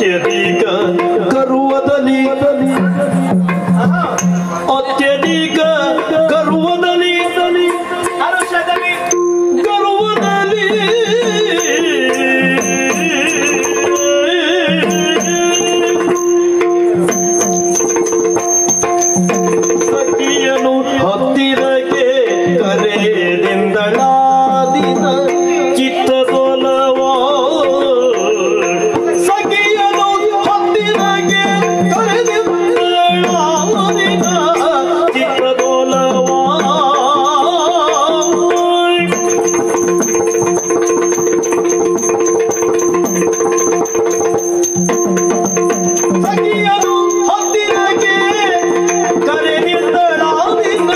ಅತ್ಯಧಿಕ ಗರ್ವದಲ್ಲಿ ಅತ್ಯಧಿಕ ಗರ್ವದಲ್ಲಿ ಹರುಷದಲ್ಲಿ ಗರ್ವದಲ್ಲಿ ಸಖಿಯನು ಹತ್ತಿರಕ್ಕೆ ಕರೆದಿಂದಳಾದಿನ ಚಿತ್ತದೊಲವ ಸಖಿಯನು ಹತ್ತಿರಕ್ಕೆ ಕರೆದಿಂದಳಾದಿನ ಚಿತ್ತದೊಲವ ಸಖಿಯನು ಹತ್ತಿರಕ್ಕೆ ಕರೆದಿಂದಳಾದಿನ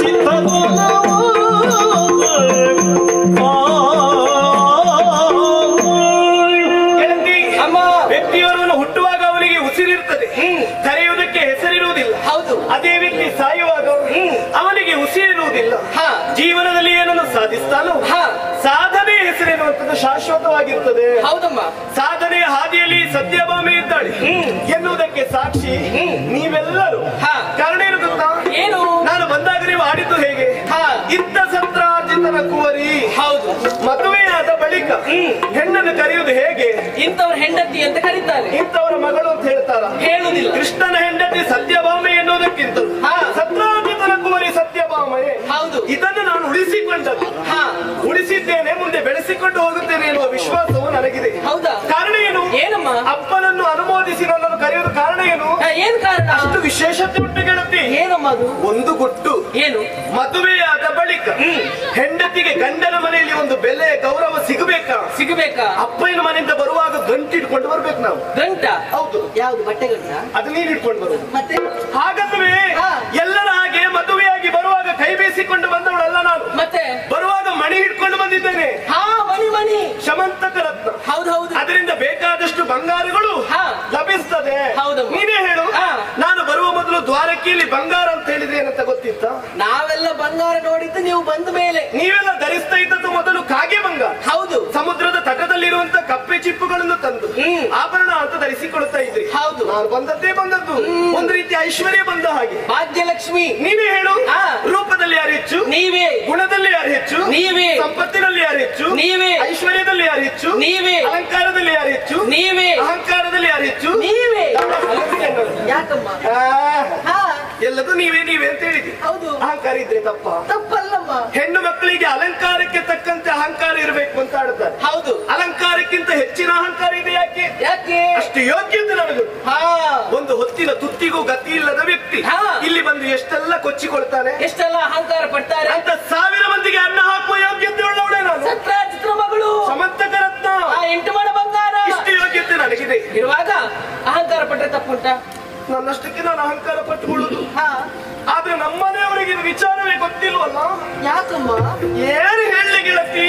ಚಿತ್ತದೊಲವ ಗೆಳತಿ ಅಮ್ಮ ವ್ಯಕ್ತಿಯವರನ್ನು ಹುಟ್ಟುವಾಗ ಅವನಿಗೆ ಉಸಿರಿರುತ್ತದೆ ಕರೆಯುವುದಕ್ಕೆ ಹೆಸರಿರುವುದಿಲ್ಲ ಹೌದು ಅದೇ ವ್ಯಕ್ತಿ ಸಾಯುವಾಗ ಅವನಿಗೆ ಉಸಿರಿರುವುದಿಲ್ಲ ಹಾ. ಜೀವನದಲ್ಲಿ ಏನನ್ನು ಸಾಧಿಸ್ತಾನೋ ಹಾ. ಸಾಧನೆ ಹೆಸರೆನ್ನುವಂಥದ್ದು ಶಾಶ್ವತವಾಗಿರ್ತದೆ ಹೌದಮ್ಮ ಸಾಧನೆಯ ಹಾದಿಯಲ್ಲಿ ಸತ್ಯಭಾಮೆ ಇದ್ದಾಳೆ ಎನ್ನುವುದಕ್ಕೆ ಸಾಕ್ಷಿ ನೀವೆಲ್ಲರೂ ಹಾ. ಕಾರಣ ಏನು ಗೊತ್ತಾ ಏನು ನಾನು ಬಂದಾಗ ನೀವು ಆಡಿದ್ದು ಹೇಗೆ ಹಾ. ಇದ್ದ ಸತ್ರಾರ್ಜಿತನ ಕುವರಿ ಹೌದು ಮದುವೆಯಾದ ಬಳಿಕ ಹೆಣ್ಣನ್ನು ಕರೆಯುವುದು ಹೇಗೆ ಇಂಥವ್ರ ಹೆಂಡತಿ ಅಂತ ಕರೀತಾರೆ ಇಂಥವರ ಮಗಳು ಅಂತ ಹೇಳ್ತಾರ ಹೇಳುದಿಲ್ಲ ಕೃಷ್ಣನ ಹೆಂಡತಿ ಸತ್ಯಭಾಮೆ ಎನ್ನುವುದಕ್ಕಿಂತ ಹಾ. ಸತ್ರಾರ್ಜಿತನ ಕುವರಿ ಸತ್ಯಭಾಮೆ ಹೌದು ಇದನ್ನು ನಾನು ಉಳಿಸಿಕೊಂಡದ್ದು ಹಾ ಉಳಿಸಿದ್ದೇನೆ ಮುಂದೆ ಬೆಳೆಸಿಕೊಂಡು ಹೋಗುತ್ತೇನೆ ಎನ್ನುವ ವಿಶ್ವಾಸವು ನನಗಿದೆ ಹೌದಾ ಕಾರಣ ಏನು ಏನಮ್ಮ ಅಪ್ಪನನ್ನು ಅನುಮೋದಿಸಿ ನನ್ನನ್ನು ಕರೆಯುವುದು ಕಾರಣ ಏನು ಆ, ಏನ್ ಕಾರಣ ಅಷ್ಟು ವಿಶೇಷತೆ ಉಂಟು ಗೆಳತಿ ಏನಮ್ಮ ಅದು ಒಂದು ಗುಟ್ಟು ಏನು ಮದುವೆಯಾದ ಬಳಿಕ ಹೆಂಡತಿಗೆ ಗಂಡನ ಮನೆಯಲ್ಲಿ ಒಂದು ಬೆಲೆ ಗೌರವ ಸಿಗಬೇಕಾ ಸಿಗಬೇಕಾ ಅಪ್ಪನ ಮನೆಯಿಂದ ಬರುವಾಗ ಗಂಟು ಇಟ್ಕೊಂಡು ಬರ್ಬೇಕು ನಾವು ಗಂಟ ಹೌದು ಯಾವ್ದು ಬಟ್ಟೆ ಗಂಟ ಅದು ನೀನು ಇಟ್ಕೊಂಡು ಬರುವುದು ಮತ್ತೆ ಹಾಗಂದ್ರೆ ಹಾ. ಎಲ್ಲರ ಹಾಗೆ ಮದುವೆಯಾಗಿ ಬರುವಾಗ ಕೈ ಬೇಸಿಕೊಂಡು ಬಂದವಳಲ್ಲ ನಾನು ಮತ್ತೆ ಬರುವಾಗ ಮಣಿ ಹಿಡ್ಕೊಂಡು ಬಂದಿದ್ದೇನೆ ಹಾ ಮಣಿ ಮಣಿ ಶಮಂತಕ ರತ್ನ ಹೌದು ಹೌದು ಅದರಿಂದ ಬೇಕಾದಷ್ಟು ಬಂಗಾರಗಳು ಹಾ. ಲಭಿಸ್ತದೆ ಹೌದಮ್ಮ. ನೀನೇ ಹೇಳು ಹಾ. ನಾನು ಬರುವ ಮೊದಲು ದ್ವಾರಕೆಯಲ್ಲಿ ಬಂಗಾರ ಅಂತ ಹೇಳಿದ್ರೆ ಏನಂತ ಗೊತ್ತಿತ್ತ ನಾವೆಲ್ಲ ಬಂಗಾರ ನೋಡಿದ್ದು ನೀವು ಬಂದ ಮೇಲೆ ನೀವೆಲ್ಲ ಧರಿಸ್ತಾ ಇದ್ದದ್ದು ಮೊದಲು ಕಾಗೆ ಬಂಗಾರ ಹೌದು ಸಮುದ್ರದ ತಟದಲ್ಲಿರುವಂತ ಕಪ್ಪೆ ಚಿಪ್ಪುಗಳನ್ನು ತಂದು ಹ್ಮ್. ಆಭರಣ ಅಂತ ಧರಿಸಿಕೊಳ್ತಾ ಇದ್ರಿ ಹೌದು. ನಾನು ಬಂದದ್ದೇ ಬಂದದ್ದು ಒಂದು ರೀತಿ ಐಶ್ವರ್ಯ ಬಂದ ಹಾಗೆ ಭಾಗ್ಯಲಕ್ಷ್ಮಿ ನೀವೇ ಹೇಳು ಹಾ. ರೂಪದಲ್ಲಿ ಯಾರು ಹೆಚ್ಚು ನೀವೇ ಗುಣದಲ್ಲಿ ಯಾರು ಹೆಚ್ಚು ನೀವೇ. ಸಂಪತ್ತಿನಲ್ಲಿ ಯಾರು ಹೆಚ್ಚು ನೀವೇ. ಐಶ್ವರ್ಯದಲ್ಲಿ ಯಾರು ಹೆಚ್ಚು ನೀವೇ. ಅಲಂಕಾರದಲ್ಲಿ ಯಾರು ಹೆಚ್ಚು ನೀವೇ ಅಹಂಕಾರದಲ್ಲಿ ಯಾರು ಹೆಚ್ಚು ನೀವೇ ಅಲಂಕಾರ ಅನ್ನೋದು. ಯಾಕಮ್ಮ ಆ, ಹಾ ಎಲ್ಲದೂ ನೀವೇ ನೀವೇ ಅಂತ ಹೇಳಿದ್ರಿ ಹೌದು ಅಹಂಕಾರ ಇದ್ರೆ ತಪ್ಪ ತಪ್ಪಲ್ಲಮ್ಮ ಹೆಣ್ಣು ಮಕ್ಕಳಿಗೆ ಅಲಂಕಾರಕ್ಕೆ ತಕ್ಕಂತೆ ಅಹಂಕಾರ ಇರಬೇಕು ಅಂತ ಆಡ್ತಾರೆ ಹೌದು ಅಲಂಕಾರಕ್ಕಿಂತ ಹೆಚ್ಚಿನ ಅಹಂಕಾರ ಇದೆ ಯಾಕೆ ಯಾಕೆ ಅಷ್ಟು ಯೋಗ್ಯತೆ ನನಗೆ ಹಾ ಒಂದು ಹೊತ್ತಿನ ತುತ್ತಿಗೂ ಗತಿ ಇಲ್ಲದ ವ್ಯಕ್ತಿ ಹಾ. ಇಲ್ಲಿ ಬಂದು ಎಷ್ಟೆಲ್ಲ ಕೊಚ್ಚಿಕೊಳ್ತಾನೆ ಎಷ್ಟೆಲ್ಲ ಅಹಂಕಾರ ಪಡ್ತಾರೆ ಅಂತ ಸಾವಿರ ಮಂದಿಗೆ ಅನ್ನ ಹಾಕುವ ಯೋಗ್ಯತೆ ಉಳ್ಳವಳೆ ನಾನು ಸತ್ರಾಜಿತ್ರ ಮಗಳು ಸಮಂತಕ ರತ್ನ ಆ ಎಂಟು ಮಾಡ ಬಂಗಾರ ಇಷ್ಟು ಯೋಗ್ಯತೆ ನನಗಿದೆ ಇರುವಾಗ ಅಹಂಕಾರ ಪಟ್ರೆ ತಪ್ಪುಂಟ ನನ್ನಷ್ಟಕ್ಕೆ ನಾನು ಅಹಂಕಾರ ಪಟ್ಟುಕೊಳ್ಳುದು ಹಾ ಆದ್ರೆ ನಮ್ಮನೆಯವರಿಗೆ ಇದು ವಿಚಾರವೇ ಗೊತ್ತಿಲ್ವಲ್ಲ ಯಾಕಮ್ಮ ಏನು ಹೇಳಿ ಗೆಳತಿ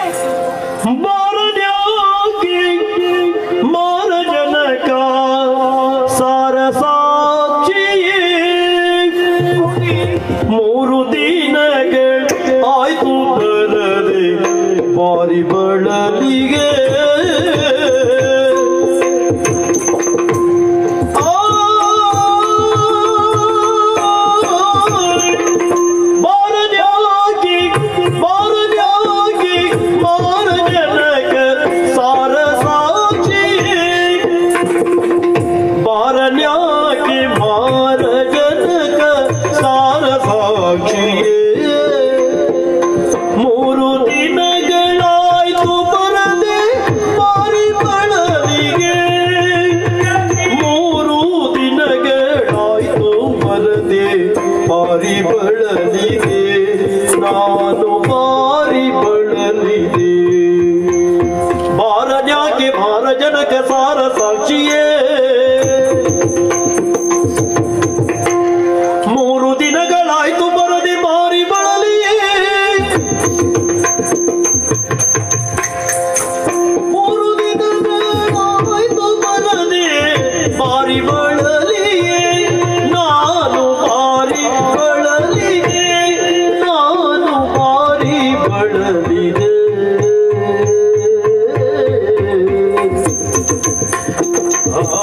ಬಾರದ್ಯಾಕೆ ಮಾರ ಜನಕ ಸಾರ ಸಾಕ್ಷಿಯೇ ಮೂರು ದಿನಗಳು ಆಯ್ತು ಬರದೆ ಬಾರಿ ಬಳಲಿಗೆ ಬಾರದ್ಯಾಕೆ ಬಾರದ್ಯಾಕೆ ಮಾರ ಜನಕ ಸಾರ ಸಾಕ್ಷಿಯೇ ಬಾರನ್ಯಾಕೆ ಮಾರ ಜನಕ ಸಾರ ಸಾಕ್ಷಿಯೇ ಮೂರು ದಿನಗಳಾಯ್ತು ಬರದೆ ಬಾರಿ ಬಳಲಿಗೆ ಮೂರು ದಿನಗಳಾಯ್ತು ಬರದೆ ಬಾರಿ ಬಳಲಿಗೆ ನಾನು ಬಾರಿ ಬಳಲಿದೆ ಬಾರನ್ಯಾಕೆ ಭಾರ ಜನಕ ಸಾರ ಸಾಕ್ಷಿಯೇ ಮೂರು ದಿನಗಳಾಯ್ತು ಬರದೆ ಬಾರಿ ಬಳಲಿಯೇ ಮೂರು ದಿನಗಳಾಯ್ತು ಬರದೆ ಬಾರಿ ಬಳಲಿಯೇ ನಾನು ಬಾರಿ ಬಳಲಿದೆ ನಾನು ಬಾರಿ ಬಳಲಿದೆ ಆ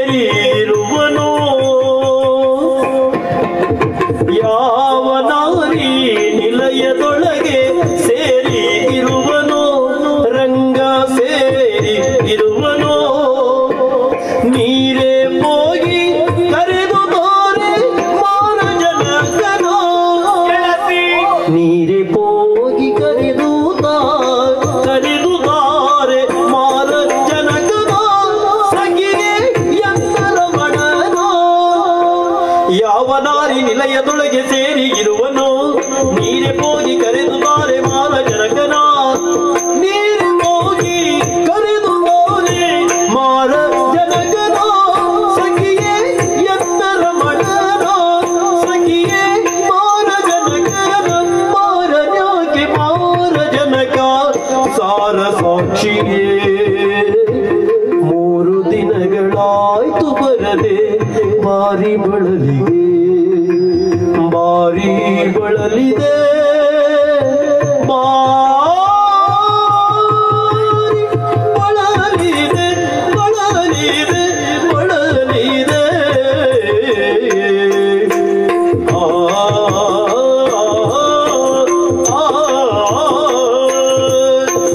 ಸೇರಿರುವನೋ ಯಾವ ನಾರಿ ನಿಲಯದೊಳಗೆ ಸೇರಿ ಇರುವನೋ ರಂಗ ಸೇರಿ ಇರುವನೋ ನೀರೇ ಹೋಗಿ ಕರೆದು ತೋರೆ ಮಾರ ಜನಕನೋ ನೀರೇ ಹೋಗಿ ಕರೆದು ಕರೆದು ತಾರೆ ಮಾರ ಜನಕನೋ ಸಗಿಗೆ ಎತ್ತರ ಮಡನೋ ಯಾವ ನಾರಿ ನಿಲಯದೊಳಗೆ ಸೇರಿ ಇರುವನೋ ನೀರೆ ಹೋಗಿ ಕರೆದು ತಾರೆ ಮಾರ ಜನಕನ ನೀರೆ ಹೋಗಿ ಕರೆದು ತಾರೆ ಮಾರ ಜನಕನ ಸಖಿಯೇ ಎತ್ತರ ಮಡನೋ ಸಖಿಯೇ ಮಾರ ಜನಕನ ಮಾರ ಯಾಕೆ ಮಾರ ಜನಕ ಸಾರ ಸಾಕ್ಷಿಯೇ ಮೂರು ದಿನಗಳಾಯ್ತು ಬರದೆ ಬಾರಿ ಬಳಲಿದೆ ಬಾರಿ ಬಳಲಿದೆ ಬಾರಿ ಬಳಲಿದೆ ಬಳಲಿದೆ ಬಳಲಿದೆ ಆ ಆ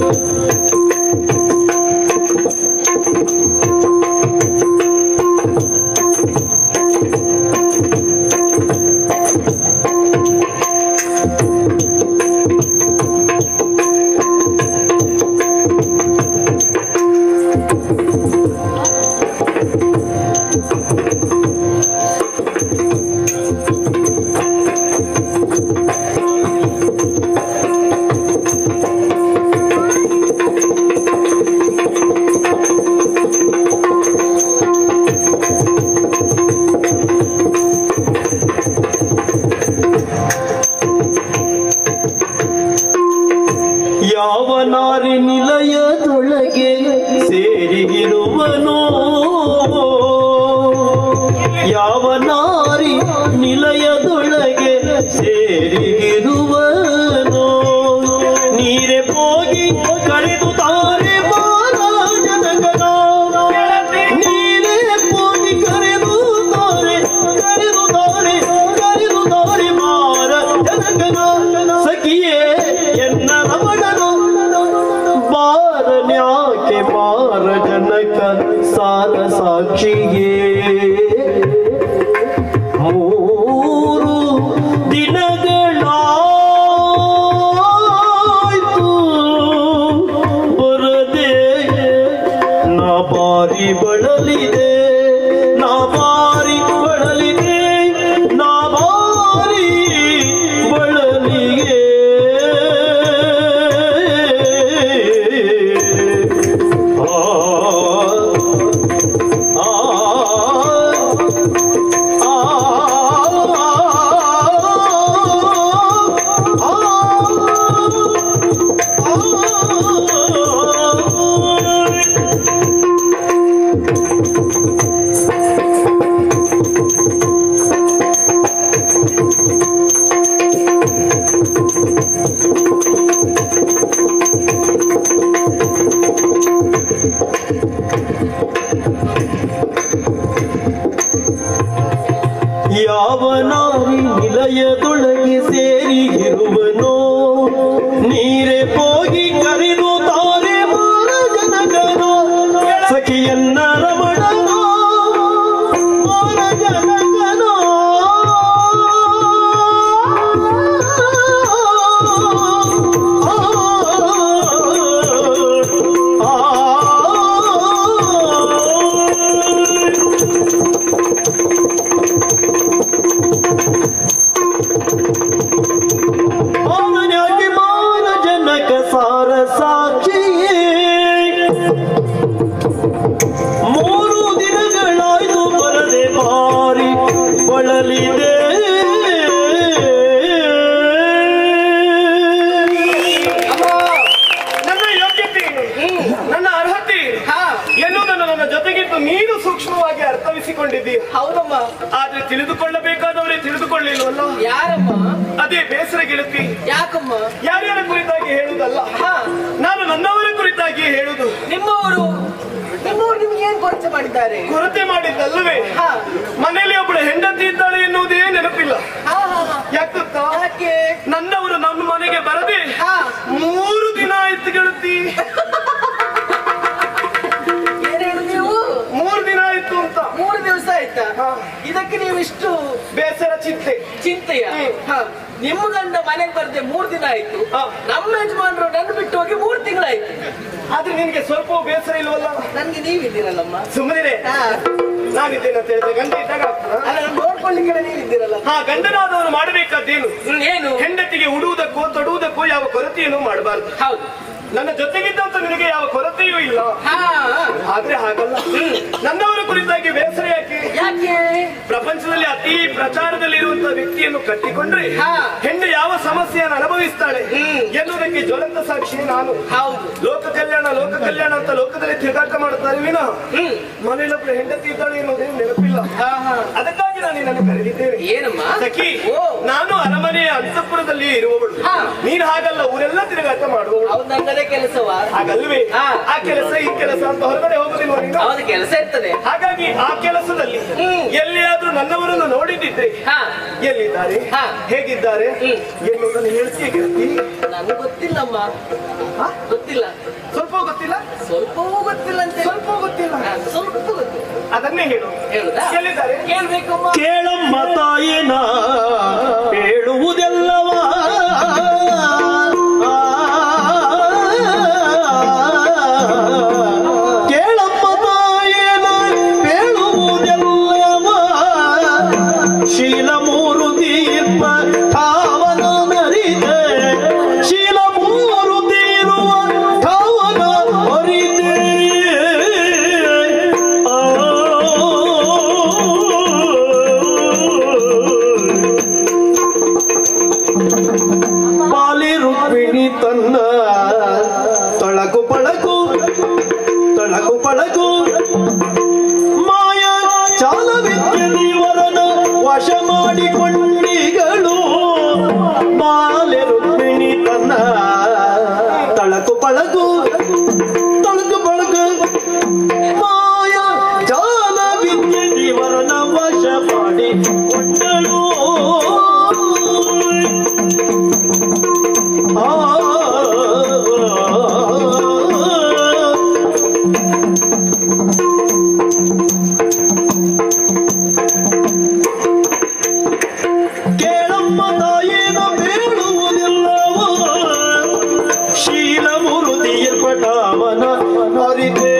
ಯಾವ ನಾರಿ ನಿಲಯದೊಳಗೆ ಸೇರಿಗಿರುವನೋ ಯಾವ ನಾರಿ ನಿಲಯದೊಳಗೆ ಸೇರಿಗಿರುವನೋ ನೀರೆ ಹೋಗಿ ಕರೆದು ತಾರೆ ಮಾರಾಜನಗನ ನೀರೇ ಹೋಗಿ ಕರೆದು ತಾರೆ ಕರೆದು ತಾರೆ ಕರೆದು ತಾರೆ ಮಾರ ಜನಗನ ಸಖಿಯೇ ಎನ್ನ ರಮಣನು ಬಾರನ್ಯಾಕೆ ಬಾರ ಜನಕ ಸಾರ ಸಾಕ್ಷಿಯೇ ಮೂರು ದಿನಗಳಾಯ್ತು ಬರದೆ ನಾ ಬಾರಿ ಬಳಲಿದೆ ನಾ ಬಾರಿ ಬಳಲಿದೆ ನಾ ಬಾರಿ ಬಳಲಿಗೆ ಆ ಆ ಯಾವ ನಾರಿ ನಿಲಯದೊಳಗೆ ಸೇರಿಗಿರುವನೋ ನೀರೆ ಹೋಗಿ ಕರೆದು ತಾರೆ ಮಾರ ಜನಗನೋ ಸಖಿಯನ್ನ ರಮಣನೋ ಮಾರ ಜನಗನೋ ಆ ಮಾನನ್ಯಾಗಿ ಮಾನ ಜನಕ ಸಾರ ಸಾಕ್ಷಿಯೇ ಮೂರು ದಿನಗಳಾಯ್ತು ಬರದೆ ಬಾರಿ ಬಳಲಿದೆ ನನ್ನ ಯೋಗ್ಯತೆ ನನ್ನ ಅರ್ಹತೆ ಎನ್ನುವುದನ್ನು ನನ್ನ ಜೊತೆಗಿದ್ದು ನೀನು ಸೂಕ್ಷ್ಮವಾಗಿ ಅರ್ಥವಿಸಿಕೊಂಡಿದ್ದೀಯ ಹೌದಮ್ಮ ಆದ್ರೆ ತಿಳಿದುಕೊಳ್ಳಬೇಕಾದವರೇ ತಿಳಿದುಕೊಳ್ಳಿಲ್ವಲ್ಲ ಯಾರಮ್ಮ ಅದೇ ಬೇಸರ ಗೆಳತಿ ಯಾಕಮ್ಮ ಯಾರ್ಯಾರ ಕುರಿತಾಗಿ ಹೇಳುವುದಲ್ಲ ಹಾ ನಾನು ನನ್ನವರ ಕುರಿತಾಗಿ ಹೇಳುದು ನಿಮ್ಮವರು ನಿಮ್ಮವರು ನಿಮ್ಗೆ ಏನ್ ಕೊರತೆ ಮಾಡಿದ್ದಾರೆ ಕೊರತೆ ಮಾಡಿದ್ದಲ್ಲವೇ ಹಾ. ಮನೆಯಲ್ಲಿ ಒಬ್ಬಳು ಹೆಂಡತಿ ಇದ್ದಾಳೆ ಎನ್ನುವುದೇ ನೆನಪಿಲ್ಲ ಹಾ, ಹಾ, ಹಾ. ಯಾಕೆ ಗೊತ್ತಾ? ಯಾಕೆ ನನ್ನವರು ನಮ್ಮ ಮನೆಗೆ ಬರದೆ ಹಾ. ಮೂರು ದಿನ ಆಯ್ತು ಗೆಳತಿ ಏನ್ ಹೇಳು ನೀವು ಮೂರು ದಿನ ಆಯ್ತು ಅಂತ ಮೂರು ದಿವಸ ಆಯ್ತಾ ಹಾ. ಇದಕ್ಕೆ ನೀವು ಇಷ್ಟು ಬೇಸರ ಚಿಂತೆ ಚಿಂತೆಯ ಹ್ಮ್. ಹಾ. ನಿಮ್ಮ ಗಂಡ ಮನೆಗೆ ಬರ್ದೆ ಮೂರ್ ದಿನ ಆಯ್ತು ಹಾ. ನಮ್ಮ ಯಜಮಾನ್ರು ನನ್ನ ಬಿಟ್ಟು ಹೋಗಿ ಮೂರ್ ತಿಂಗಳಾಯ್ತು ಆದ್ರೆ ನಿನಗೆ ಸ್ವಲ್ಪ ಬೇಸರ ಇಲ್ವಲ್ಲ ನನ್ಗೆ ನೀವಿದ್ದೀರಲ್ಲಮ್ಮ ಸುಮ್ಮನೆ ಹಾ. ನಾನಿದ್ದೇನೆ ಅಂತ ಹೇಳಿದ್ರೆ ಗಂಡ ಇದ್ದಾಗ ಆಗ್ತದಾ? ಅಲ್ಲ ನಾನು ನೋಡ್ಕೊಳ್ಳಿಕ್ಕೆ ನೀವಿದ್ದೀರಲ್ಲ ಆ ಗಂಡನಾದವನು ಮಾಡಬೇಕಾದ್ದೇನು ಹ್ಮ್, ಏನು ಹೆಂಡತಿಗೆ ಉಡುವುದಕ್ಕೋ ತೊಡುವುದಕ್ಕೋ ಯಾವ ಕೊರತೆಯನ್ನು ಮಾಡಬಾರದು ಹೌದು ನನ್ನ ಜೊತೆಗಿದ್ದಂತ ನಿನಗೆ ಯಾವ ಕೊರತೆಯೂ ಇಲ್ಲ ಹಾ ಆದ್ರೆ ಹಾಗಲ್ಲ ನನ್ನವರ ಕುರಿತಾಗಿ ಬೇಸರ ಯಾಕೆ ಯಾಕೆ ಪ್ರಪಂಚದಲ್ಲಿ ಅತಿ ಪ್ರಚಾರದಲ್ಲಿ ಇರುವಂತಹ ವ್ಯಕ್ತಿಯನ್ನು ಕಟ್ಟಿಕೊಂಡ್ರೆ ಹಾ. ಹೆಣ್ಣು ಯಾವ ಸಮಸ್ಯೆಯನ್ನು ಅನುಭವಿಸ್ತಾಳೆ ಹ್ಮ್. ಎನ್ನುವುದಕ್ಕೆ ಜ್ವಲಂತ ಸಾಕ್ಷಿ ನಾನು ಹೌದು ಲೋಕ ಕಲ್ಯಾಣ ಲೋಕ ಕಲ್ಯಾಣ ಅಂತ ಲೋಕದಲ್ಲಿ ತಿರುಗಾಟ ಮಾಡುತ್ತಾರೆ ವಿನಃ ಹ್ಮ್ ಮನೆಯಲ್ಲೊಬ್ಬಳು ಹೆಂಡತಿ ಇದ್ದಾಳೆ ಎನ್ನುವುದೇನು ನೆನಪಿಲ್ಲ ಹಾ ಹಾ ಅದಕ್ಕಾಗಿ ನಾನು ನಿನ್ನನ್ನು ಕರೆದಿದ್ದೇನೆ ಏನಮ್ಮ ಸಖಿ ಓ ನಾನು ಅರಮನೆಯ ಅಂತಃಪುರದಲ್ಲಿ ಇರುವವಳು ಹಾ. ನೀನು ಹಾಗಲ್ಲ ಊರೆಲ್ಲ ತಿರುಗಾಟ ಮಾಡುವವಳು ಹೌದು ನನ್ನದೇ ಕೆಲಸವಾ ಹಾಗಲ್ವೇ ಹಾ. ಆ ಕೆಲಸ ಈ ಕೆಲಸ ಅಂತ ಹೊರಗಡೆ ಹೋಗುದಿಲ್ವ ನೀನು ಹೌದು ಕೆಲಸ ಇರ್ತದೆ ಹಾಗಾಗಿ ಆ ಕೆಲಸದಲ್ಲಿ ಹ್ಮ್. ಎಲ್ಲಿಯಾದ್ರೂ ನನ್ನವರನ್ನು ನೋಡಿದ್ದಿದ್ರೆ ಹಾ ಎಲ್ಲಿದ್ದಾರೆ ಹಾ. ಹೇಗಿದ್ದಾರೆ ಹ್ಮ್. ಎನ್ನುವುದನ್ನು ಹೇಳ್ತೀಯ ಗೆಳತಿ ನನಗೆ ಗೊತ್ತಿಲ್ಲಮ್ಮ ಹಾ? ಗೊತ್ತಿಲ್ಲ ಸ್ವಲ್ಪ ಗೊತ್ತಿಲ್ಲ ಸ್ವಲ್ಪವೂ ಗೊತ್ತಿಲ್ಲ ಅಂತ ಸ್ವಲ್ಪ ಗೊತ್ತಿಲ್ಲ ಹಾ, ಸ್ವಲ್ಪ ಗೊತ್ತಿಲ್ಲ ಅದನ್ನೇ ಹೇಳು ಹೇಳುದಾ ಎಲ್ಲಿದ್ದಾರೆ ಕೇಳ್ಬೇಕಮ್ಮ ಕೇಳಮ್ಮ ತಾಯಿನ ಹೇಳುವುದೆಲ್ಲವ ಕೇಳಮ್ಮ ತಾಯಿನ ಹೇಳುವುದೆಲ್ಲವ ಶೀಲ ಮೂರು ದೀಪ ಕಾವನ ನರಿದೆ ಶೀಲ ಮೂರು ತೀರುವ ಕಾವನ ಅರಿದೆ ಬಾಲಿ ರುಕ್ಮಿಣಿ ತನ್ನ ತೊಳಕು ಪಳಕು ತೊಳಕು ಪಳಕು ಮಾಯ ಚಾಲವಿದ್ಯಲಿವರನ ವಶ ಮಾಡಿಕೊಂಡಿಗಳು ಬಾಲೆ ರುಕ್ಮಿಣಿ ತನ್ನ ತಳಕು ಪಳಕು ತೊಳಕು ಪಳಕು ಮಾಯ ಜಾಲವಿದ್ಯಲಿವರನ ವಶ ಮಾಡಿಕೊಂಡಳು ಆ ಕೇಳಮ್ಮ ತಾಯಿನ ಬೇಡುವುದಿಲ್ಲವೋ ಶೀಲ ಮುರುದಿಯ ಪಟಾವನ ಅರಿತೆ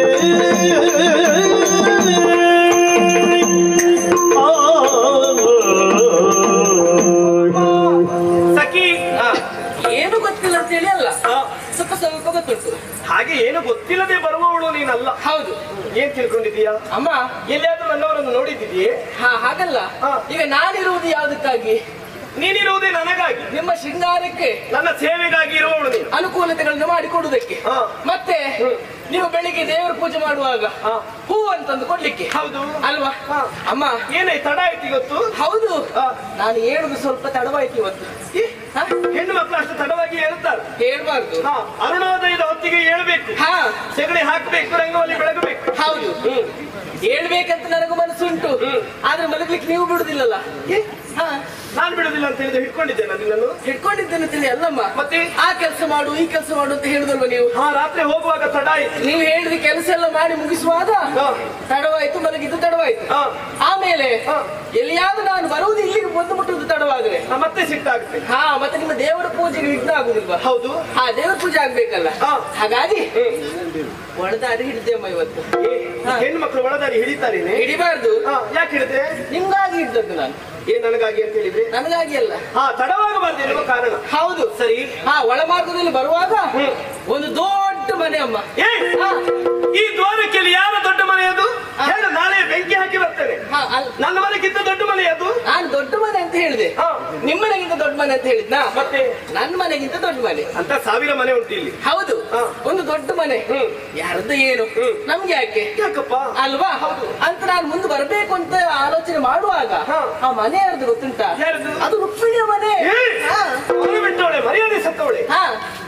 ಸಖಿ ಹಾ, ಏನು ಗೊತ್ತಿಲ್ಲ ಅಂತ ಹೇಳಿ ಅಲ್ಲ ಆ, ಸ್ವಲ್ಪ ಸ್ವಲ್ಪ ಗೊತ್ತುಂಟು ಹಾಗೆ ಏನು ಗೊತ್ತಿಲ್ಲದೆ ಬರುವವಳು ನೀನಲ್ಲ ಹೌದು ಏನ್ ತಿಳ್ಕೊಂಡಿದೀಯಾ ಅಮ್ಮ ಎಲ್ಲಿಯಾದ್ರೂ ನನ್ನವರನ್ನು ನೋಡಿದ್ದೀಯೇ ಹಾ ಹಾಗಲ್ಲ ಹಾ. ಈಗ ನಾನಿರುವುದು ಯಾವುದಕ್ಕಾಗಿ ನೀನಿರುವುದೇ ನನಗಾಗಿ ನಿಮ್ಮ ಶೃಂಗಾರಕ್ಕೆ ನನ್ನ ಸೇವೆಗಾಗಿ ಇರುವವಳು ನೀನು ಅನುಕೂಲತೆಗಳನ್ನು ಮಾಡಿಕೊಡುವುದಕ್ಕೆ ಹಾ. ಮತ್ತೆ ನೀವು ಬೆಳಿಗ್ಗೆ ದೇವರ ಪೂಜೆ ಮಾಡುವಾಗ ಹಾ. ಹೂ ಅಂತಂದು ಕೊಡ್ಲಿಕ್ಕೆ ಹೌದು ಅಲ್ವಾ ಹಾ. ಅಮ್ಮ ಏನೇ ತಡ ಆಯ್ತು ಇವತ್ತು ಹೌದು ಹಾ. ನಾನು ಹೇಳುದು ಸ್ವಲ್ಪ ತಡವಾಯ್ತು ಇವತ್ತು ಈ ಹಾ? ಹೆಣ್ಣು ಮಕ್ಕಳು ಅಷ್ಟು ತಡವಾಗಿ ಹೇಳ್ತಾರೆ ಹೇಳ್ಬಾರ್ದು ಹಾ ಅರುಣೋದಯದ ಹೊತ್ತಿಗೆ ಹೇಳ್ಬೇಕು ಹಾ ಸೆಗಣಿ ಹಾಕ್ಬೇಕು ರಂಗವಲ್ಲಿ ಬೆಳಗಬೇಕು ಹೌದು ಹೇಳ್ಬೇಕಂತ ನನಗೂ ಮನಸ್ಸುಂಟು ಆದ್ರೆ ಮಲಗ್ಲಿಕ್ಕೆ ನೀವು ಬಿಡುದಿಲ್ಲಲ್ಲ ಏ, ಹಾ ನಾನ್ ಬಿಡುದಿಲ್ಲ ಅಂತ ಹೇಳಿದ್ರೆ ಹಿಡ್ಕೊಂಡಿದ್ದೆ ನಾನು ನಿನ್ನನ್ನು ಹಿಡ್ಕೊಂಡಿದ್ದೇನೆ ತಿಳಿ ಅಲ್ಲಮ್ಮ ಮತ್ತೆ? ಆ ಕೆಲಸ ಮಾಡು ಈ ಕೆಲಸ ಮಾಡು ಅಂತ ಹೇಳುದಲ್ವ ನೀವು ಹಾ ರಾತ್ರಿ ಹೋಗುವಾಗ ತಡ ಆಯ್ತು ನೀವು ಹೇಳಿದ ಕೆಲಸ ಎಲ್ಲ ಮಾಡಿ ಮುಗಿಸುವಾಗ ಹಾ. ತಡವಾಯ್ತು ಮಲಗಿದ್ದು ತಡವಾಯ್ತು ಹಾ. ಆಮೇಲೆ ಹಾ. ಎಲ್ಲಿಯಾದ್ರೂ ನಾನು ಬರುವುದು ಇಲ್ಲಿಗೆ ಬಂದು ಮುಟ್ಟುವುದು ತಡವಾದ್ರೆ ಹಾ, ಮತ್ತೆ ಸಿಟ್ಟಾಗುತ್ತೆ ಹಾ ಮತ್ತೆ ನಿಮ್ಮ ದೇವರ ಪೂಜೆಗೆ ವಿಘ್ನ ಆಗುದಿಲ್ವಾ ಹೌದು ಹಾ ದೇವರ ಪೂಜೆ ಆಗ್ಬೇಕಲ್ಲ ಹಾ. ಹಾಗಾಗಿ ಹ್ಮ್. ಒಳದಾರಿ ಹಿಡಿದೇಮ್ಮ ಇವತ್ತು ಏ, ಹಾ. ಹೆಣ್ಣು ಮಕ್ಕಳು ಒಳದಾರಿ ಹಿಡಿತಾರೇನೆ ಹಿಡಿಬಾರ್ದು ಹಾ ಯಾಕೆ ಹಿಡಿದೆ ನಿಮ್ಗಾಗಿ ಹಿಡ್ದದ್ದು ನಾನು ಏನ್ ನನಗಾಗಿ ಅಂತ ಹೇಳಿದ್ರೆ ನನಗಾಗಿ ಅಲ್ಲ ಹಾ ತಡವಾಗಬಾರ್ದು ಎನ್ನುವ ಕಾರಣ ಹೌದು ಸರಿ ಹಾ ಒಳ ಮಾರ್ಗದಲ್ಲಿ ಬರುವಾಗ ಹ್ಮ್. ಒಂದು ದೊಡ್ಡ ಮನೆ ಅಮ್ಮ ಏ ಹಾ. ಈ ದ್ವಾರಕ್ಕೆ ಯಾರ ದೊಡ್ಡ ಮನೆ ಅದು ಹಾ. ಹೇಳು ನಾಳೆ ಬೆಂಕಿ ಹಾಕಿ ಬರ್ತೇನೆ ಹಾ, ಅಲ್- ನನ್ನ ಮನೆಗಿಂತ ದೊಡ್ಡ ಮನೆ ಅದು ನಾನು ದೊಡ್ಡ ಮನೆ ಅಂತ ಹೇಳಿದೆ ಹಾ. ನಿಮ್ಮ ಮನೆಗಿಂತ ದೊಡ್ಡ ಮನೆ ಅಂತ ಹೇಳಿದ್ನಾ ಮತ್ತೆ ನನ್ನ ಮನೆಗಿಂತ ದೊಡ್ಡ ಮನೆ ಅಂತ ಸಾವಿರ ಮನೆ ಉಂಟು ಇಲ್ಲಿ ಹೌದು ಹಾ. ಒಂದು ದೊಡ್ಡ ಮನೆ ಹ್ಮ್. ಯಾರದ್ದು ಏನು ಹ್ಮ್. ನಮ್ಗೆ ಯಾಕೆ ಯಾಕಪ್ಪ ಅಲ್ವಾ ಅಂತ ನಾನು ಮುಂದೆ ಬರಬೇಕು ಅಂತ ಆಲೋಚನೆ ಮಾಡುವಾಗ ಹಾ. ಆ ಮನೆ ಯಾರ್ದು ಗೊತ್ತುಂಟಾ ಯಾರ್ದು? ಅದು ರುಕ್ಮಿಣಿಯ ಮನೆ ಏ, ಹಾ. ಮನೆ ಬಿಟ್ಟವಳೆ ಮರ್ಯಾದೆ ಸತ್ತವಳೆ ಹಾ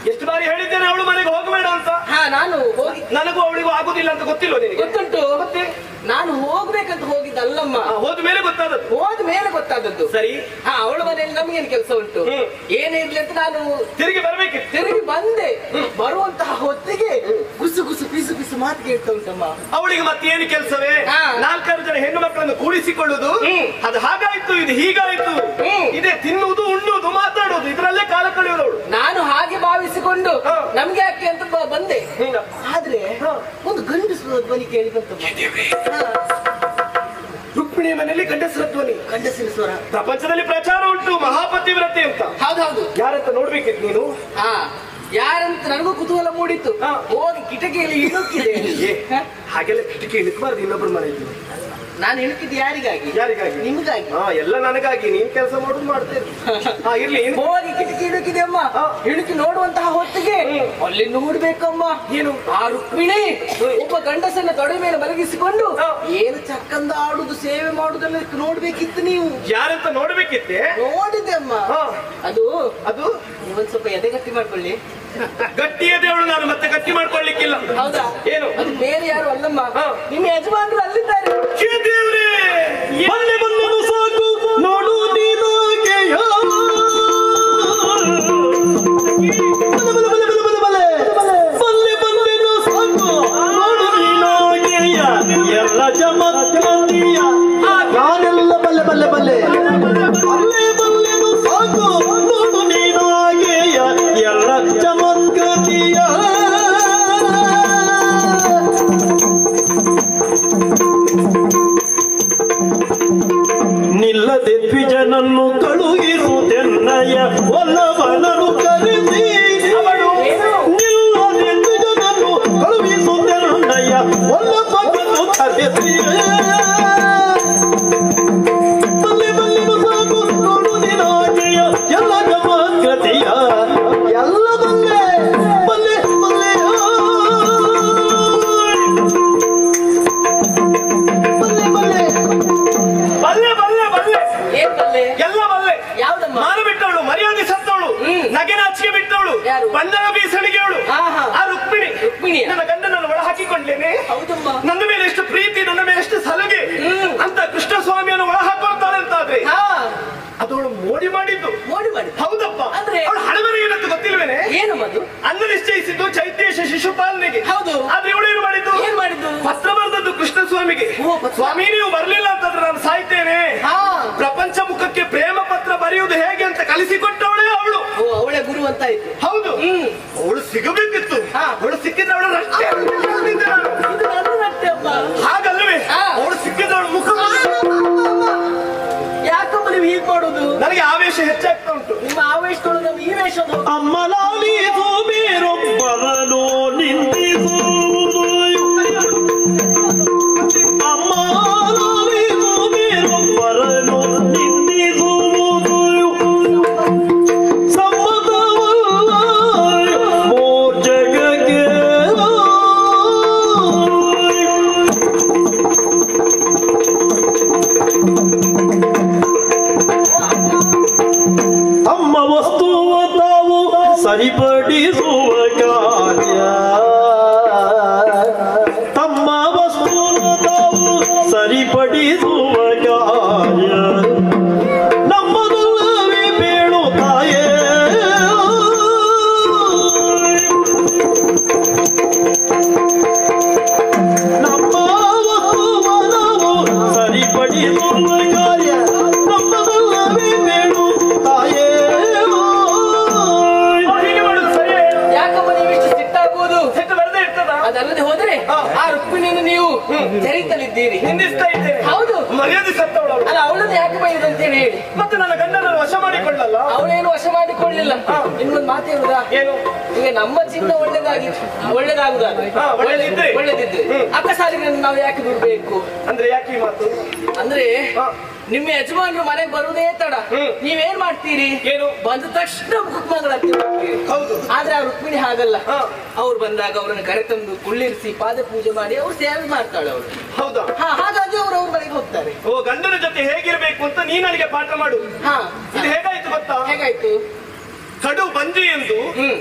ಎಷ್ಟು ಬಾರಿ ಹೇಳಿದ್ದೇನೆ ಅವಳು ಮನೆಗೆ ಹೋಗಬೇಡ ಅಂತ ಹಾ ನಾನು ಹೋಗಿ ನನಗೂ ಅವಳಿಗೂ ಆಗುದಿಲ್ಲ ಅಂತ ಗೊತ್ತಿಲ್ಲ ನಿನಗೆ ಗೊತ್ತುಂಟು ಮತ್ತೆ ನಾನು ಹೋಗ್ಬೇಕಂತ ಹೋಗಿದ್ದಲ್ಲಮ್ಮ ಆ, ಹೋದ ಮೇಲೆ ಗೊತ್ತಾದದ್ದು ಹೋದ ಮೇಲೆ ಗೊತ್ತಾದದ್ದು ಸರಿ ಹಾ ಅವಳ ಮನೆಯಲ್ಲಿ ನಮ್ಗೇನು ಕೆಲಸ ಉಂಟು ಹ್ಮ್. ಏನೇ ಇರ್ಲಿ ಅಂತ ನಾನು ತಿರುಗಿ ಬರ್ಬೇಕಿತ್ತು ತಿರುಗಿ ಬಂದೆ ಬರುವಂತಹ ಹೊತ್ತಿಗೆ ಗುಸು ಗುಸು ಪಿಸು ಪಿಸು ಮಾತು ಕೇಳ್ತಾ ಉಂಟಮ್ಮ ಅವಳಿಗೆ ಮತ್ತೇನು ಕೆಲಸವೇ ಹಾ. ನಾಲ್ಕಾರು ಜನ ಹೆಣ್ಣು ಮಕ್ಕಳನ್ನು ಕೂಡಿಸಿಕೊಳ್ಳುದು ಹ್ಮ್. ಅದು ಹಾಗಾಯ್ತು ಇದು ಹೀಗಾಯ್ತು ಹ್ಮ್. ಇದೇ ತಿನ್ನುವುದು ಉಣ್ಣುವುದು ಮಾತಾಡುವುದು ಇದರಲ್ಲೇ ಕಾಲ ಕಳೆಯುವುದು ನಾನು ಹಾಗೆ ಭಾವಿಸಿಕೊಂಡು ಹಾ. ನಮ್ಗೆ ಯಾಕೆ ಅಂತ ಬ- ಬಂದೆ ಹ್ಮ್. ಆದ್ರೆ ಹಾ. ಒಂದು ಗಂಡಸು ಧ್ವನಿ ಕೇಳಿ ಬಂತಮ್ಮ ಹಾ, ರುಕ್ಮಿಣಿಯ ಮನೆಯಲ್ಲಿ ಗಂಡಸರ ಧ್ವನಿ ಗಂಡಸಿನ ಸ್ವರ ಪ್ರಪಂಚದಲ್ಲಿ ಪ್ರಚಾರ ಉಂಟು ಮಹಾಪತಿವ್ರತೆ ಅಂತ ಹೌದೌದು ಯಾರಂತ ನೋಡ್ಬೇಕಿತ್ತು ನೀನು ಹಾ ಯಾರಂತ ನನಗೂ ಕುತೂಹಲ ಮೂಡಿತ್ತು ಹಾ. ಹೋಗಿ ಕಿಟಕಿಯಲ್ಲಿ ಇಣುಕಿದೆ ಏ, ಹಾ? ಹಾಗೆಲ್ಲ ಕಿಟಕಿ ಇಳಿಸಬಾರ್ದು ಇನ್ನೊಬ್ಬರ ಮನೆಯಲ್ಲಿ ನಾನು ಇಣುಕಿದ್ದು ಯಾರಿಗಾಗಿ ಯಾರಿಗಾಗಿ ನಿಮ್ಗಾಗಿ ಹಾ ಎಲ್ಲ ನನಗಾಗಿ ನೀನ್ ಕೆಲಸ ಮಾಡೋದು ಮಾಡ್ತೇನೆ ಹಾ ಇರ್ಲಿ ಏನು? ಹೋಗಿ ಕಿಟಕಿ ಇಣುಕಿದೆ ಅಮ್ಮ ಹಾ. ಇಣುಕಿ ನೋಡುವಂತಹ ಹೊತ್ತಿಗೆ ಹ್ಮ್. ಅಲ್ಲಿ ನೋಡ್ಬೇಕಮ್ಮ ಏನು? ಆ ರುಕ್ಮಿಣಿ ಒಬ್ಬ ಗಂಡಸನ್ನ ತೊಡೆ ಮೇಲೆ ಮಲಗಿಸಿಕೊಂಡು ಹಾ. ಏನು ಚಕ್ಕಂದ ಆಡುದು ಸೇವೆ ಮಾಡುದನ್ನ ನೋಡ್ಬೇಕಿತ್ತು ನೀವು ಯಾರಂತ ನೋಡ್ಬೇಕಿತ್ತೆ ನೋಡಿದೆ ಅಮ್ಮ ಹಾ. ಅದು ಅದು ನೀವೊಂದ್ ಸ್ವಲ್ಪ ಎದೆ ಗಟ್ಟಿ ಮಾಡ್ಕೊಳ್ಳಿ ಗಟ್ಟಿಯದೇ ಅವಳು ನಾನು ಮತ್ತೆ ಗಟ್ಟಿ ಮಾಡ್ಕೊಳ್ಳಿಕ್ಕಿಲ್ಲ ಹೌದಾ ಏನು? ಅದು ಬೇರೆ ಯಾರು ಅಲ್ಲಮ್ಮ ಹಾ. ನಿಮ್ಮ ಯಜಮಾನ್ರು ಅಲ್ಲಿದ್ದಾರೆ ಛೇ ದೇವ್ರೇ! ಏ- ಬಲ್ಲೆ ಬಲ್ಲೆನು ಸಾಕು ನೋಡು ನೀನಾಗೆಯ ಬಲ್ಲೆ ಬಲ್ಲೆ ಬಲ್ಲೆ ಬಲ್ಲೆ ಬಲ್ಲೆ ಬಲ್ಲೆ. ಬಲ್ಲೆ ಬಲ್ಲೆನು ಸಾಕು ನೋಡು ನೀನಾಗೆಯ ಎಲ್ಲ ಚಮತ್ಕಾರಿಯ ನಾನೆಲ್ಲ ಬಲ್ಲೆ ಬಲ್ಲೆ ಬಲ್ಲೆ ಬಲ್ಲೆ ಬಲ್ಲೆನು ಸಾಕು ನೋಡು ನೀನಾಗೆಯ ಎಲ್ಲ ಚಮತ್ಕಾರಿಯ ನಿಲ್ಲದೆ ದ್ವಿಜನನ್ನು ಕಳುಹಿಸುವುದೆನ್ನಯ್ಯ ಒಲ್ಲವನನು ಕರೆಸಿ ಅವಳು ನಿಲ್ಲದೆ ದ್ವಿಜನನ್ನು ಕಳುಹಿಸುವುದೆನ್ನಯ್ಯ ಒಲ್ಲವನನು ಕರೆಸಿ ಬಲ್ಲೆ ಬಲ್ಲೆನು ಸಾಕು ನೋಡು ನಿನಾಗೆಯ ಎಲ್ಲ ಜಮಾಗ್ರತೆಯ ಎಲ್ಲ ಬಲ್ಲೆ ಬಲ್ಲೆ ಬಲ್ಲೆಯ ಬಲ್ಲೆ ಬಲ್ಲೆ ಬಲ್ಲೆ ಬಲ್ಲೆ ಬಲ್ಲೆ ಏನ್ ಬಲ್ಲೆ ಎಲ್ಲ ಬಲ್ಲೆ ಯಾವ್ದಮ್ಮ ಮಾನ ಬಿಟ್ಟವಳು ಮರ್ಯಾದೆ ಸತ್ತವಳು ಹ್ಮ್. ನಗೆನಾಚಿಕೆ ಬಿಟ್ಟವಳು ಯಾರು? ಬಂಧನ ಬೀಸಣಿಗೆಯವಳು ಆಹಾ. ಆ ರುಕ್ಮಿಣಿ ರುಕ್ಮಿಣಿಯ? ನನ್ನ ಗಂಡನನ್ನು ಒಳ ಹಾಕಿಕೊಂಡ್ಲೇನೆ ಹೌದಮ್ಮ ನನ್ನ ಮೇಲೆ ಎಷ್ಟು ಪ್ರೀತಿ ನನ್ನ ಮೇಲೆ ಎಷ್ಟು ಸಲುಗೆ ಹ್ಮ್. ಅಂತ ಕೃಷ್ಣ ಸ್ವಾಮಿಯನ್ನು ಒಳ ಹಾಕೊಳ್ತಾಳೆ ಅಂತಾದ್ರೆ ಹಾ ಅದವಳು ಮೋಡಿ ಮಾಡಿದ್ದು ಮೋಡಿ ಮಾಡಿ ಹೌದಪ್ಪ ಅಂದ್ರೆ? ಅವಳು ಹಣವರೆ ಏನಂತ ಗೊತ್ತಿಲ್ವೇನೆ ಏನು ಮದು ಅನ್ನ ನಿಶ್ಚಯಿಸಿದ್ದು ಚೈತ್ಯೇಶ ಶಿಶುಪಾಲನಿಗೆ ಹೌದು. ಆದ್ರೆ ಇವಳು ಏನು ಮಾಡಿದ್ದು ಏನ್ ಮಾಡಿದ್ದು? ಪತ್ರ ಬರೆದದ್ದು ಕೃಷ್ಣ ಸ್ವಾಮಿಗೆ ಓ, ಪತ್ರ. ಸ್ವಾಮಿ ನೀವು ಬರ್ಲಿಲ್ಲ ಅಂತಂದ್ರೆ ನಾನು ಸಾಯ್ತೇನೆ ಹಾ ಪ್ರಪಂಚ ಮುಖಕ್ಕೆ ಪ್ರೇಮ ಪತ್ರ ಬರೆಯುವುದು ಹೇಗೆ ಅಂತ ಕಲಿಸಿಕೊಟ್ಟವಳೇ ಅವಳು ಓ ಅವಳೆ ಗುರು ಅಂತ ಆಯ್ತು ಹೌದು ಹ್ಮ್ ಅವಳು ಸಿಗಬೇಕಿತ್ತು ಹಾ. ಅವಳು ಸಿಕ್ಕಿದ್ರೆ ಅವಳು ರಷ್ಟೇ ಅಂತಿದ್ದೆ ನಾನು. ಇದು ನನ್ನ ರಟ್ಟೆ ಅಮ್ಮ ಹಾಗಲ್ವೇ ಹಾ. ಅವಳು ಸಿಕ್ಕಿದ್ದವಳು ಮುಖ ಯಾಕಮ್ಮ ನೀವು ಹೀಗ್ ಮಾಡೋದು ನನಗೆ ಆವೇಶ ಹೆಚ್ಚಾಗ್ತಾ ಉಂಟು ನಿಮ್ಮ ಆವೇಶದೊಳಗೆ ನಮ್ಮ ಈ ವೇಷದ ಅಮ್ಮಲಾಲಿಸು ಬೇರೊಬ್ಬರನು ನಿಂದಿಸುವುದು ಅಮ್ಮಲಾಲಿಸು ಬೇರೊಬ್ಬರನು ನಿಂದಿಸುವುದು ಸಮ್ಮತವಲ್ಲ ಮೂರ್ ಜಗಕ್ಕೆ ತಮ್ಮ ವಸ್ತುವ ತಾವು ಸರಿಪಡಿಸುವ ಕಾರ್ಯ ತಮ್ಮ ವಸ್ತುವ ತಾವು ಸರಿಪಡಿಸುವ ಕಾರ್ಯ ನಮ್ಮದಲ್ಲವೇ ಬೇಳುತ್ತಾಯೇ ನಮ್ಮ ವಸ್ತುವ ನಾವು ಸರಿಪಡಿಸುವ ಕಾರ್ಯ ನಮ್ಮದಲ್ಲವೇ ಬೇಳುತ್ತಾಯೇ ಹೀಗೆ ಮಾಡುದು ಸರಿಯೇ ಯಾಕಮ್ಮ ನೀವು ಇಷ್ಟು ಸಿಟ್ಟಾಗುವುದು ಸಿಟ್ಟು ಬರದೇ ಇರ್ತದ ಅದಲ್ಲದೆ ಹೋದ್ರೆ ಹಾ. ಆ ರುಕ್ಮಿಣಿಯನ್ನು ನೀವು ಚರಿತಲಿದ್ದೀರಿ ನಿಂದಿಸ್ತಾ ಇದ್ದೇನೆ ಹೌದು ಮರ್ಯಾದೆ ಸತ್ತವಳು ಅವಳು. ಅಲ್ಲ ಅವಳನ್ನು ಯಾಕೆ ಬೈಯುದು ಅಂತೇಳಿ ಹೇಳಿ ಮತ್ತೆ ನನ್ನ ಗಂಡನನ್ನು ವಶ ಮಾಡಿಕೊಳ್ಳಲ್ಲ ಅವಳೇನು ವಶ ಮಾಡಿಕೊಳ್ಳಿಲ್ಲ ಇನ್ನೊಂದು ಮಾತು ಹೇಳುದಾ ಏನು ಈಗ ನಮ್ಮ ಚಿನ್ನ ಒಳ್ಳೇದಾಗಿ ಒಳ್ಳೇದಾಗುದಾದ್ರೆ ಹಾ, ಒಳ್ಳೇದಿದ್ರೆ. ಒಳ್ಳೇದಿದ್ರೆ ಹ್ಮ್. ಅಕ್ಕಸಾಲಿಗೆ ನಾವು ಯಾಕೆ ಬಿಡ್ಬೇಕು ಅಂದ್ರೆ ಯಾಕೆ ಈ ಮಾತು ಅಂದ್ರೆ ಹಾ. ನಿಮ್ಮ ಯಜಮಾನರು ಮನೆಗೆ ಬರುವುದೇ ತಡ ಹ್ಮ್. ನೀವೇನ್ ಮಾಡ್ತೀರಿ ಏನು? ಬಂದ ತಕ್ಷಣ ಕುಕ್ಮಗಳಂತ ಮಾಡ್ತೀರಿ ಹೌದು ಆದ್ರೆ ಆ ರುಕ್ಮಿಣಿ ಹಾಗಲ್ಲ ಹಾ. ಅವ್ರು ಬಂದಾಗ ಅವರನ್ನು ಕರೆತಂದು ಕುಳ್ಳಿರಿಸಿ ಪಾದ ಪೂಜೆ ಮಾಡಿ ಅವ್ರು ಸೇವೆ ಮಾಡ್ತಾಳೆ ಅವರು ಹೌದಾ ಹಾ ಹಾಗಾಗಿ ಅವರು ಅವ್ರ ಮನೆಗೆ ಹೋಗ್ತಾರೆ ಓ ಗಂಡನ ಜೊತೆ ಹೇಗಿರ್ಬೇಕು ಅಂತ ನೀ ನನಗೆ ಪಾಠ ಮಾಡು ಹಾ ಇದು ಹೇಗಾಯ್ತು ಗೊತ್ತಾ ಹೇಗಾಯ್ತು ಕಡು ಬಂಜಿ ಎಂದು ಹ್ಮ್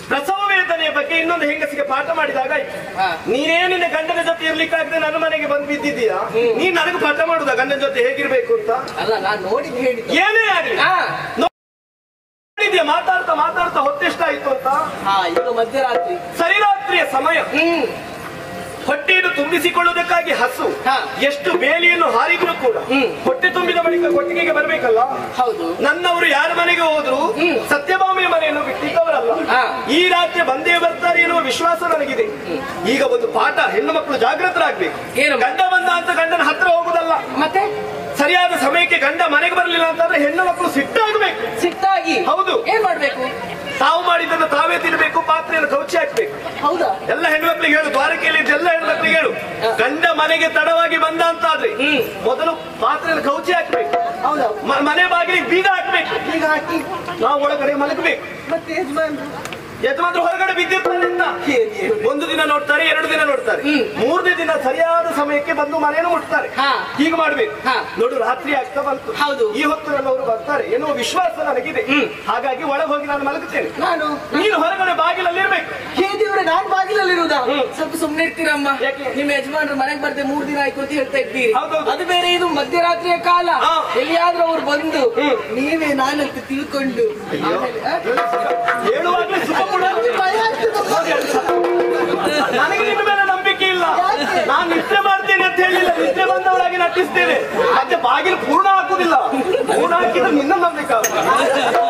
ಪ್ರಸವ ವೇದನೆಯ ಬಗ್ಗೆ ಇನ್ನೊಂದು ಹೆಂಗಸಿಗೆ ಪಾಠ ಮಾಡಿದಾಗ ಆಯ್ತು. ಹಾ. ನೀನೇ ನಿನ್ನ ಗಂಡನ ಜೊತೆ ಇರ್ಲಿಕ್ಕಾಗದೆ ನನ್ನ ಮನೆಗೆ ಬಂದು ಬಿದ್ದಿದ್ದೀಯಾ ನೀನ್ ನನಗೆ ಪಾಠ ಮಾಡುದ ಗಂಡನ ಜೊತೆ ಹೇಗಿರ್ಬೇಕು ಅಂತ ಅಲ್ಲ ನಾನ್ ನೋಡಿದ್ ಹೇಳಿದ್ದು ಏನೇ ಆಗ್ಲಿ ಹಾ ನೋಡಿದ್ಯಾ ಮಾತಾಡ್ತಾ ಮಾತಾಡ್ತಾ ಹೊತ್ತೆಷ್ಟಾಯ್ತು ಅಂತ ಹಾ ಈಗ ಮಧ್ಯರಾತ್ರಿ ಸರಿರಾತ್ರಿಯ ಸಮಯ ಹ್ಮ್ ಹೊಟ್ಟೆಯನ್ನು ತುಂಬಿಸಿಕೊಳ್ಳುವುದಕ್ಕಾಗಿ ಹಸು ಹಾ. ಎಷ್ಟು ಬೇಲಿಯನ್ನು ಹಾರಿದ್ರು ಕೂಡ ಹ್ಮ್. ಹೊಟ್ಟೆ ತುಂಬಿದ ಬಳಿಕ ಕೊಟ್ಟಿಗೆಗೆ ಬರಬೇಕಲ್ಲ ಹೌದು ನನ್ನವರು ಯಾರ ಮನೆಗೆ ಹೋದ್ರು ಹ್ಮ್. ಸತ್ಯಭಾಮೆಯ ಮನೆಯನ್ನು ಬಿಟ್ಟಿದ್ದವರಲ್ಲ ಹಾ. ಈ ರಾತ್ರಿ ಬಂದೇ ಬರ್ತಾರೆ ಎನ್ನುವ ವಿಶ್ವಾಸ ನನಗಿದೆ ಈಗ ಒಂದು ಪಾಠ ಹೆಣ್ಣು ಮಕ್ಕಳು ಜಾಗೃತರಾಗ್ಬೇಕು ಏನು? ಗಂಡ ಬಂದ ಅಂತ ಗಂಡನ ಹತ್ರ ಹೋಗುದಲ್ಲ ಮತ್ತೆ ಸರಿಯಾದ ಸಮಯಕ್ಕೆ ಗಂಡ ಮನೆಗೆ ಬರಲಿಲ್ಲ ಅಂತಂದ್ರೆ ಹೆಣ್ಣು ಮಕ್ಕಳು ಸಿಟ್ಟಾಗಬೇಕು ಸಿಟ್ಟಾಗಿ ಹೌದು. ಏನ್ ಮಾಡ್ಬೇಕು ತಾವು ಮಾಡಿದ್ದನ್ನು ತಾವೇ ತಿನ್ನಬೇಕು ಪಾತ್ರೆಯನ್ನು ಕೌಚಿ ಹಾಕ್ಬೇಕು ಹೌದಾ ಎಲ್ಲ ಹೆಣ್ಮಕ್ಳಿಗೆ ಹೇಳು ದ್ವಾರಕೆಯಲ್ಲಿ ಇದ್ದ ಎಲ್ಲ ಹೆಣ್ಮಕ್ಳಿಗೆ ಹೇಳು ಗಂಡ ಮನೆಗೆ ತಡವಾಗಿ ಬಂದ ಅಂತ ಆದ್ರೆ ಹ್ಮ್. ಮೊದಲು ಪಾತ್ರೆಯನ್ನು ಕೌಚಿ ಹಾಕ್ಬೇಕು ಹೌದಾ ಮ- ಮನೆ ಬಾಗಿಲಿಗೆ ಬೀಗ ಹಾಕ್ಬೇಕು ಈಗ ಹಾಕಿ ನಾವು ಒಳಗಡೆ ಮಲಗಬೇಕು ಮತ್ತೆ ಯಜಮಾನ್ರು ಯಜಮಾನ್ರು ಹೊರಗಡೆ ಬಿದ್ದಿರ್ತಾರೆ ಅಂತ ಏನ್ ಏನು? ಒಂದು ದಿನ ನೋಡ್ತಾರೆ ಎರಡು ದಿನ ನೋಡ್ತಾರೆ ಹ್ಮ್. ಮೂರನೇ ದಿನ ಸರಿಯಾದ ಸಮಯಕ್ಕೆ ಬಂದು ಮನೆಯನ್ನು ಮುಟ್ತಾರೆ ಹಾ. ಹೀಗೆ ಮಾಡ್ಬೇಕು ಹಾ. ನೋಡು ರಾತ್ರಿ ಆಗ್ತಾ ಬಂತು ಹೌದು. ಈ ಹೊತ್ತಿನಲ್ಲಿ ಅವರು ಬರ್ತಾರೆ ಎನ್ನುವ ವಿಶ್ವಾಸ ನನಗಿದೆ ಹ್ಮ್. ಹಾಗಾಗಿ ಒಳಗೆ ಹೋಗಿ ನಾನು ಮಲಗುತ್ತೇನೆ ನಾನು ನೀನು ಹೊರಗಡೆ ಬಾಗಿಲಲ್ಲಿ ಇರ್ಬೇಕು ಹೇ ದೇವ್ರೆ ನಾನ್ ಬಾಗಿಲಲ್ಲಿರುವುದಾ ಹ್ಮ್. ಸ್ವಲ್ಪ ಸುಮ್ನೆ ಇರ್ತೀರಮ್ಮ ಯಾಕೆ? ನಿಮ್ಮ ಯಜಮಾನ್ರು ಮನೆಗೆ ಬರ್ದೆ ಮೂರ್ ದಿನ ಆಯ್ತು ಅಂತ ಹೇಳ್ತಾ ಇದ್ದೀರಿ ಹೌದೌದು. ಅದು ಬೇರೆ ಇದು ಮಧ್ಯರಾತ್ರಿಯ ಕಾಲ ಹಾ. ಎಲ್ಲಿಯಾದ್ರೂ ಅವ್ರು ಬಂದು ಹ್ಮ್. ನೀವೇ ನಾನಂತ ತಿಳ್ಕೊಂಡು ಆಮೇಲೆ, ಆ? ಹೇಳುವಾಗಲೇ ಸುಖ ಕೂಡ ಭಯ ಆಗ್ತದಮ್ಮ. ನನಗೆ ನಿನ್ನ ಮೇಲೆ ನಂಬಿಕೆ ಇಲ್ಲ ಯಾಕೆ? ನಾನು ನಿದ್ದೆ ಮಾಡ್ತೇನೆ ಅಂತ ಹೇಳಿಲ್ಲ ನಿದ್ದೆ ಬಂದವರಾಗಿ ನಟಿಸ್ತೇನೆ ಮತ್ತೆ ಬಾಗಿಲು ಪೂರ್ಣ ಹಾಕುದಿಲ್ಲ ಪೂರ್ಣ ಹಾಕಿದ್ರೆ ನಿನ್ನ ನಂಬಿಕೆ